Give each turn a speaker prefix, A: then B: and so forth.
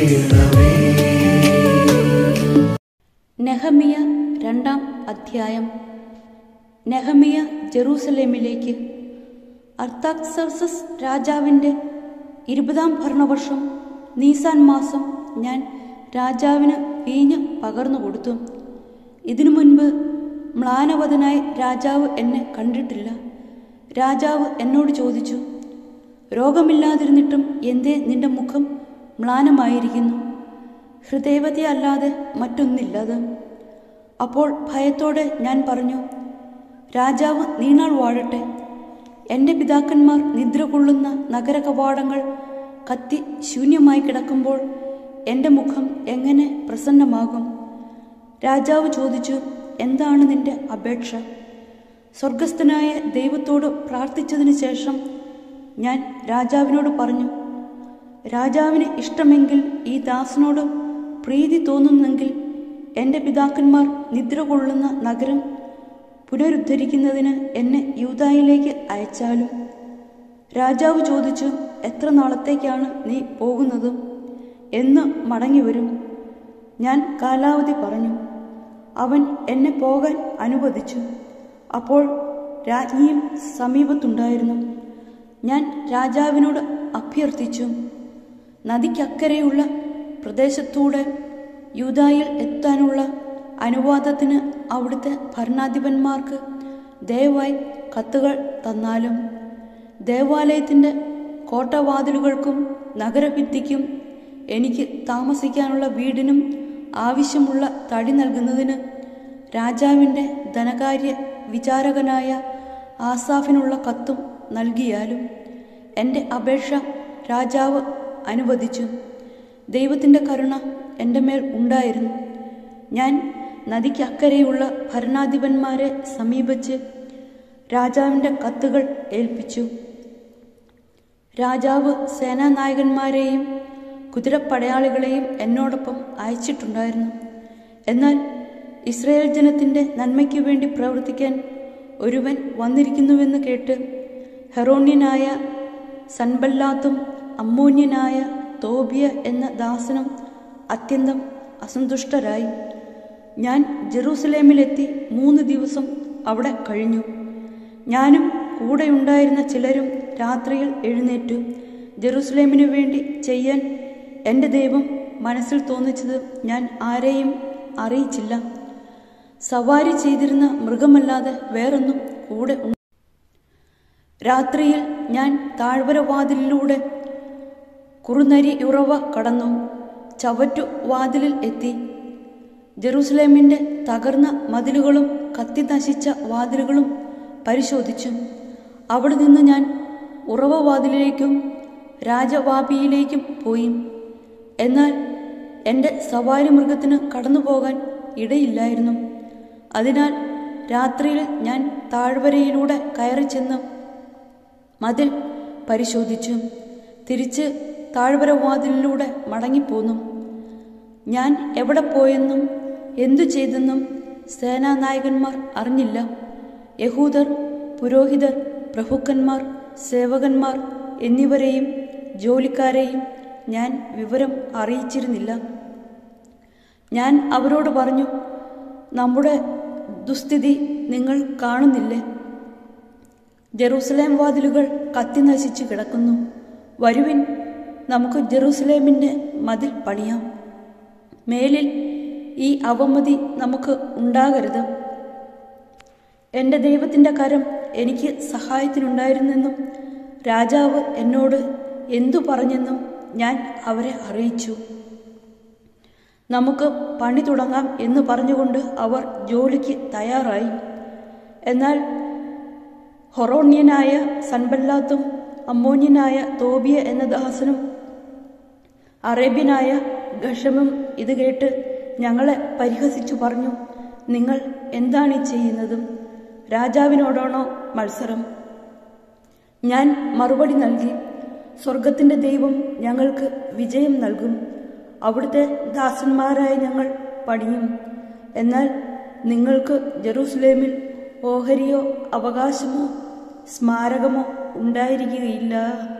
A: ചെയ്യണമേ
B: നെഹമിയ രണ്ടാം അധ്യായം നെഹമിയ ജെറൂസലേമിലേക്ക് അർത്താക്സർസസ് രാജാവിൻ്റെ ഇരുപതാം ഭരണവർഷം നീസാൻ മാസം ഞാൻ രാജാവിന് വീഞ്ഞ് പകർന്നു കൊടുത്തു ഇതിനു മുൻപ് മ്ലാനവതനായി രാജാവ് എന്നെ കണ്ടിട്ടില്ല രാജാവ് എന്നോട് ചോദിച്ചു രോഗമില്ലാതിരുന്നിട്ടും എന്തേ നിന്റെ മുഖം മ്ലാനമായിരിക്കുന്നു ഹൃദയവതി അല്ലാതെ മറ്റൊന്നില്ലത് അപ്പോൾ ഭയത്തോടെ ഞാൻ പറഞ്ഞു രാജാവ് നീണാൾ വാഴട്ടെ എൻ്റെ പിതാക്കന്മാർ നിദ്ര കൊള്ളുന്ന നഗര കവാടങ്ങൾ കത്തി ശൂന്യമായി കിടക്കുമ്പോൾ എൻ്റെ മുഖം എങ്ങനെ പ്രസന്നമാകും രാജാവ് ചോദിച്ചു എന്താണ് നിന്റെ അപേക്ഷ സ്വർഗസ്ഥനായ ദൈവത്തോട് പ്രാർത്ഥിച്ചതിന് ശേഷം ഞാൻ രാജാവിനോട് പറഞ്ഞു രാജാവിന് ഇഷ്ടമെങ്കിൽ ഈ ദാസനോട് പ്രീതി തോന്നുന്നെങ്കിൽ എൻ്റെ പിതാക്കന്മാർ നിദ്ര കൊള്ളുന്ന നഗരം പുനരുദ്ധരിക്കുന്നതിന് എന്നെ യൂതായിലേക്ക് അയച്ചാലും രാജാവ് ചോദിച്ചു എത്ര നാളത്തേക്കാണ് നീ പോകുന്നത് എന്ന് മടങ്ങി വരും ഞാൻ കാലാവധി പറഞ്ഞു അവൻ എന്നെ പോകാൻ അനുവദിച്ചു അപ്പോൾ രാജ്ഞിയും സമീപത്തുണ്ടായിരുന്നു ഞാൻ രാജാവിനോട് അഭ്യർത്ഥിച്ചു നദിക്കക്കരെയുള്ള പ്രദേശത്തൂടെ യൂതായിൽ എത്താനുള്ള അനുവാദത്തിന് അവിടുത്തെ ഭരണാധിപന്മാർക്ക് ദയവായി കത്തുകൾ തന്നാലും ദേവാലയത്തിൻ്റെ കോട്ടവാതിലുകൾക്കും നഗരഭിത്തിക്കും എനിക്ക് താമസിക്കാനുള്ള വീടിനും ആവശ്യമുള്ള തടി നൽകുന്നതിന് രാജാവിൻ്റെ ധനകാര്യ വിചാരകനായ ആസാഫിനുള്ള കത്തും നൽകിയാലും എൻ്റെ അപേക്ഷ രാജാവ് അനുവദിച്ചു ദൈവത്തിൻ്റെ കരുണ എൻ്റെ മേൽ ഉണ്ടായിരുന്നു ഞാൻ നദിക്കക്കരെയുള്ള ഭരണാധിപന്മാരെ സമീപിച്ച് രാജാവിൻ്റെ കത്തുകൾ ഏൽപ്പിച്ചു രാജാവ് സേനാനായകന്മാരെയും കുതിരപ്പടയാളികളെയും എന്നോടൊപ്പം അയച്ചിട്ടുണ്ടായിരുന്നു എന്നാൽ ഇസ്രയേൽ ജനത്തിൻ്റെ നന്മയ്ക്കു വേണ്ടി പ്രവർത്തിക്കാൻ ഒരുവൻ വന്നിരിക്കുന്നുവെന്ന് കേട്ട് ഹെറോണ്യനായ സൻബല്ലാത്തും അമ്മോന്യനായ തോബിയ എന്ന ദാസനും അത്യന്തം അസന്തുഷ്ടരായി ഞാൻ ജെറൂസലേമിലെത്തി മൂന്ന് ദിവസം അവിടെ കഴിഞ്ഞു ഞാനും കൂടെയുണ്ടായിരുന്ന ചിലരും രാത്രിയിൽ എഴുന്നേറ്റു ജെറൂസലേമിനു വേണ്ടി ചെയ്യാൻ എൻ്റെ ദൈവം മനസ്സിൽ തോന്നിച്ചത് ഞാൻ ആരെയും അറിയിച്ചില്ല സവാരി ചെയ്തിരുന്ന മൃഗമല്ലാതെ വേറൊന്നും കൂടെ ഉണ്ട് രാത്രിയിൽ ഞാൻ താഴ്വരവാതിലിലൂടെ കുറുനരി ഉറവ കടന്നു ചവറ്റു വാതിലിൽ എത്തി ജെറൂസലേമിൻ്റെ തകർന്ന മതിലുകളും കത്തി നശിച്ച വാതിലുകളും പരിശോധിച്ചു അവിടെ നിന്ന് ഞാൻ ഉറവവാതിലിലേക്കും രാജവാപിയിലേക്കും പോയി എന്നാൽ എൻ്റെ സവാരി മൃഗത്തിന് കടന്നു പോകാൻ ഇടയില്ലായിരുന്നു അതിനാൽ രാത്രിയിൽ ഞാൻ താഴ്വരയിലൂടെ കയറി ചെന്ന് മതിൽ പരിശോധിച്ചു തിരിച്ച് താഴ്വര വാതിലിലൂടെ മടങ്ങിപ്പോന്നു ഞാൻ എവിടെ പോയെന്നും എന്തു ചെയ്തെന്നും സേനാനായകന്മാർ അറിഞ്ഞില്ല യഹൂദർ പുരോഹിതർ പ്രഭുക്കന്മാർ സേവകന്മാർ എന്നിവരെയും ജോലിക്കാരെയും ഞാൻ വിവരം അറിയിച്ചിരുന്നില്ല ഞാൻ അവരോട് പറഞ്ഞു നമ്മുടെ ദുസ്ഥിതി നിങ്ങൾ കാണുന്നില്ലേ ജെറൂസലേം വാതിലുകൾ കത്തി നശിച്ചു കിടക്കുന്നു വരുവിൻ നമുക്ക് ജെറൂസലേമിൻ്റെ മതിൽ പണിയാം മേലിൽ ഈ അവമതി നമുക്ക് ഉണ്ടാകരുത് എൻ്റെ ദൈവത്തിൻ്റെ കരം എനിക്ക് സഹായത്തിനുണ്ടായിരുന്നെന്നും രാജാവ് എന്നോട് എന്തു പറഞ്ഞെന്നും ഞാൻ അവരെ അറിയിച്ചു നമുക്ക് പണി തുടങ്ങാം എന്ന് പറഞ്ഞുകൊണ്ട് അവർ ജോലിക്ക് തയ്യാറായി എന്നാൽ ഹൊറോണ്യനായ സൻബല്ലാത്തും അമ്മോന്യനായ തോബിയ എന്ന ദാസനും അറേബ്യനായ ഗഷമും ഇത് കേട്ട് ഞങ്ങളെ പരിഹസിച്ചു പറഞ്ഞു നിങ്ങൾ എന്താണ് ഈ ചെയ്യുന്നതും രാജാവിനോടാണോ മത്സരം ഞാൻ മറുപടി നൽകി സ്വർഗത്തിൻ്റെ ദൈവം ഞങ്ങൾക്ക് വിജയം നൽകും അവിടുത്തെ ദാസന്മാരായ ഞങ്ങൾ പണിയും എന്നാൽ നിങ്ങൾക്ക് ജെറൂസലേമിൽ ഓഹരിയോ അവകാശമോ സ്മാരകമോ ഉണ്ടായിരിക്കുകയില്ല